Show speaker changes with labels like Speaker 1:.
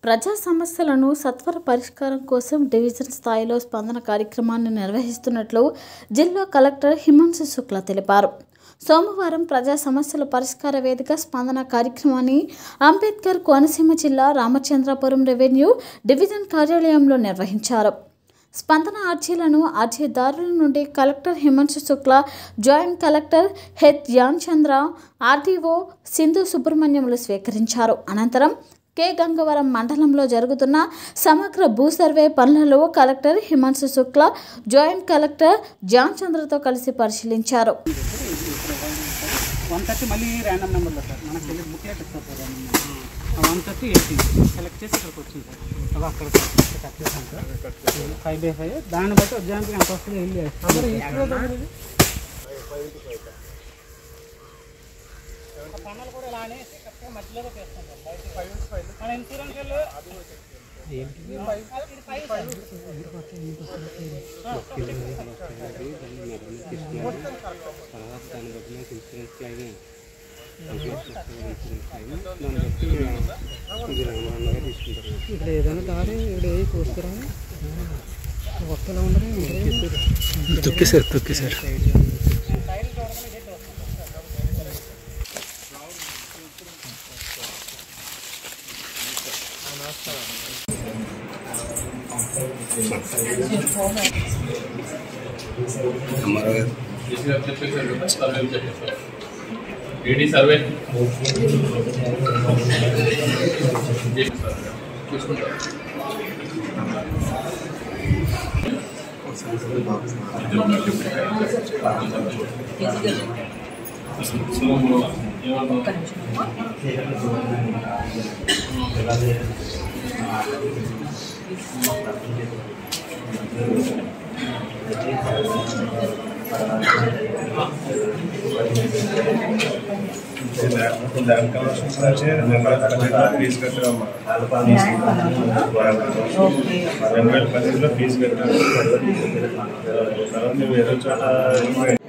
Speaker 1: ప్రజా సమస్యలను సత్వర పరిష్కారం కోసం డివిజన్ స్థాయిలో స్పందన కార్యక్రమాన్ని నిర్వహిస్తున్నట్లు జిల్లా కలెక్టర్ హిమాంశు శుక్లా తెలిపారు సోమవారం ప్రజా సమస్యల పరిష్కార వేదిక స్పందన కార్యక్రమాన్ని అంబేద్కర్ కోనసీమ జిల్లా రామచంద్రపురం రెవెన్యూ డివిజన్ కార్యాలయంలో నిర్వహించారు స్పందన అర్జీలను అర్జీదారుల నుండి collector Himanshu Shukla joint collector H N Chandra RDO Sindhu సుబ్రహ్మణ్యములు స్వీకరించారు అనంతరం కె గంగవరం మండలంలో జరుగుతున్న సమగ్ర భూ సర్వే పనులలో collector Himanshu Shukla joint collector జాన్ చంద్రతో కలిసి పరిశీలించారు
Speaker 2: వన్ థర్టీ మళ్ళీ ర్యాండమ్ నెంబర్లో సార్ మనకి తెలియదు బుక్లెట్ ఇస్తారు sir random number one thirty eighty select చేసి ఇక్కడికి వచ్చింది సార్ అవి అక్కడ సార్ కట్ చేసాం సార్ ఫైవ్ బై ఫైవ్ దాన్ని బట్టి ఉద్యోగానికి ఎంత వస్తుందో వెళ్ళి పనులు కూడా ఇలానే కరెక్ట్గా మధ్యలో చేస్తాం సార్ బయట మన ఇన్సూరెన్స్ వాళ్ళు ఇది ఫైవ్ సార్. ఇక్కడ ఏదైనా దారి ఇక్కడ ఏ కోసుకురా ఒక్కలా ఉండదు
Speaker 3: తొక్కేశారు తొక్కేశారు
Speaker 4: ఏడీ సర్వే
Speaker 5: ఫీజు కట్టామమ్మా రెండు వేల పదిహేనులో ఫీజు కట్టాము తర్వాత వేరే చోట